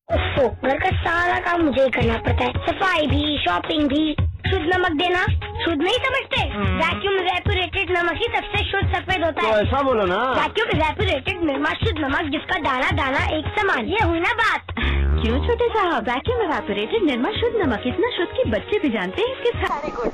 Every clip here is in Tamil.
ओफो घर का सारा काम मुझे ही करना पड़ता है सफाई भी शॉपिंग भी शुद्ध नमक देना शुद्ध नहीं समझते वैक्यूम रेपुरेटेड नमक ही सबसे शुद्ध सफेद होता तो है ऐसा बोलो ना वैक्यूम रेपुरेटेड निर्मा शुद्ध नमक जिसका दाना दाना एक समान ये हुई ना बात क्यों छोटे साहब वैक्यूम एवापोरेटेड निर्मा शुद्ध नमक इतना शुद्ध कि बच्चे भी जानते हैं इसके सारे गुण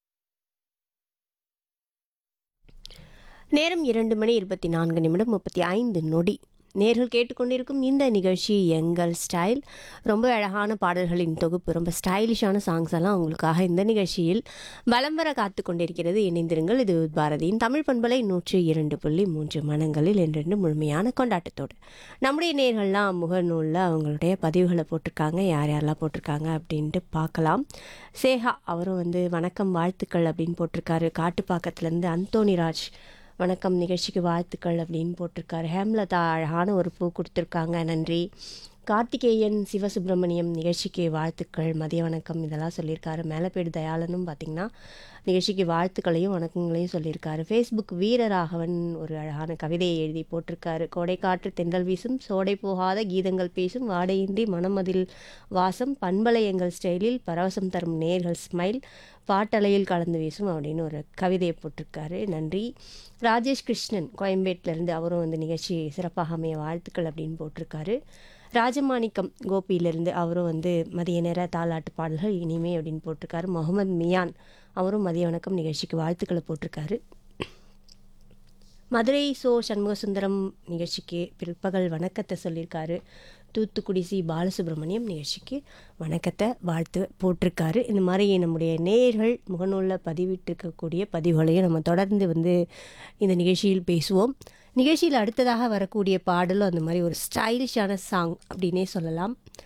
நேரம் இரண்டு மணி இருபத்தி நான்கு நிமிடம் முப்பத்தி ஐந்து நொடி நேர்கள் கேட்டுக்கொண்டிருக்கும் இந்த நிகழ்ச்சி எங்கள் ஸ்டைல் ரொம்ப அழகான பாடல்களின் தொகுப்பு ரொம்ப ஸ்டைலிஷான சாங்ஸ் எல்லாம் உங்களுக்காக இந்த நிகழ்ச்சியில் வலம் வர காத்து கொண்டிருக்கிறது இணைந்திருங்கள் இது பாரதியின் தமிழ் பண்பலை நூற்றி இரண்டு புள்ளி மூன்று மனங்களில் என்றென்று முழுமையான கொண்டாட்டத்தோடு நம்முடைய நேர்கள்லாம் முகநூலில் அவங்களுடைய பதிவுகளை போட்டிருக்காங்க யார் யாரெல்லாம் போட்டிருக்காங்க அப்படின்ட்டு பார்க்கலாம் சேஹா அவரும் வந்து வணக்கம் வாழ்த்துக்கள் அப்படின்னு போட்டிருக்காரு காட்டுப்பாக்கத்துலேருந்து அந்தோணிராஜ் வணக்கம் நிகழ்ச்சிக்கு வாழ்த்துக்கள் அப்படின்னு போட்டிருக்காரு ஹேம்லதா அழகான ஒரு பூ கொடுத்துருக்காங்க நன்றி கார்த்திகேயன் சிவசுப்பிரமணியம் நிகழ்ச்சிக்கு வாழ்த்துக்கள் மதிய வணக்கம் இதெல்லாம் சொல்லியிருக்காரு மேலப்பேடு தயாளனும் பார்த்திங்கன்னா நிகழ்ச்சிக்கு வாழ்த்துக்களையும் வணக்கங்களையும் சொல்லியிருக்காரு ஃபேஸ்புக் வீரராகவன் ஒரு அழகான கவிதையை எழுதி போட்டிருக்காரு கோடைக்காற்று தென்றல் வீசும் சோடை போகாத கீதங்கள் பேசும் வாடையின்றி மனமதில் வாசம் பண்பலை எங்கள் ஸ்டைலில் பரவசம் தரும் நேர்கள் ஸ்மைல் பாட்டலையில் கலந்து வீசும் அப்படின்னு ஒரு கவிதையை போட்டிருக்காரு நன்றி ராஜேஷ் கிருஷ்ணன் கோயம்பேட்டிலேருந்து அவரும் வந்து நிகழ்ச்சி சிறப்பாக அமைய வாழ்த்துக்கள் அப்படின்னு போட்டிருக்காரு ராஜமாணிக்கம் கோபியிலேருந்து அவரும் வந்து மதிய நேர தாலாட்டு பாடல்கள் இனிமே அப்படின்னு போட்டிருக்காரு முகமது மியான் அவரும் மதிய வணக்கம் நிகழ்ச்சிக்கு வாழ்த்துக்களை போட்டிருக்காரு மதுரை சோ சண்முகசுந்தரம் நிகழ்ச்சிக்கு பிற்பகல் வணக்கத்தை சொல்லியிருக்காரு தூத்துக்குடி சி பாலசுப்ரமணியம் நிகழ்ச்சிக்கு வணக்கத்தை வாழ்த்து போட்டிருக்காரு இந்த மாதிரி நம்முடைய நேயர்கள் முகநூலில் பதிவிட்டிருக்கக்கூடிய பதிவுகளையும் நம்ம தொடர்ந்து வந்து இந்த நிகழ்ச்சியில் பேசுவோம் நிகழ்ச்சியில் அடுத்ததாக வரக்கூடிய பாடலும் அந்த மாதிரி ஒரு ஸ்டைலிஷான சாங் அப்படின்னே சொல்லலாம்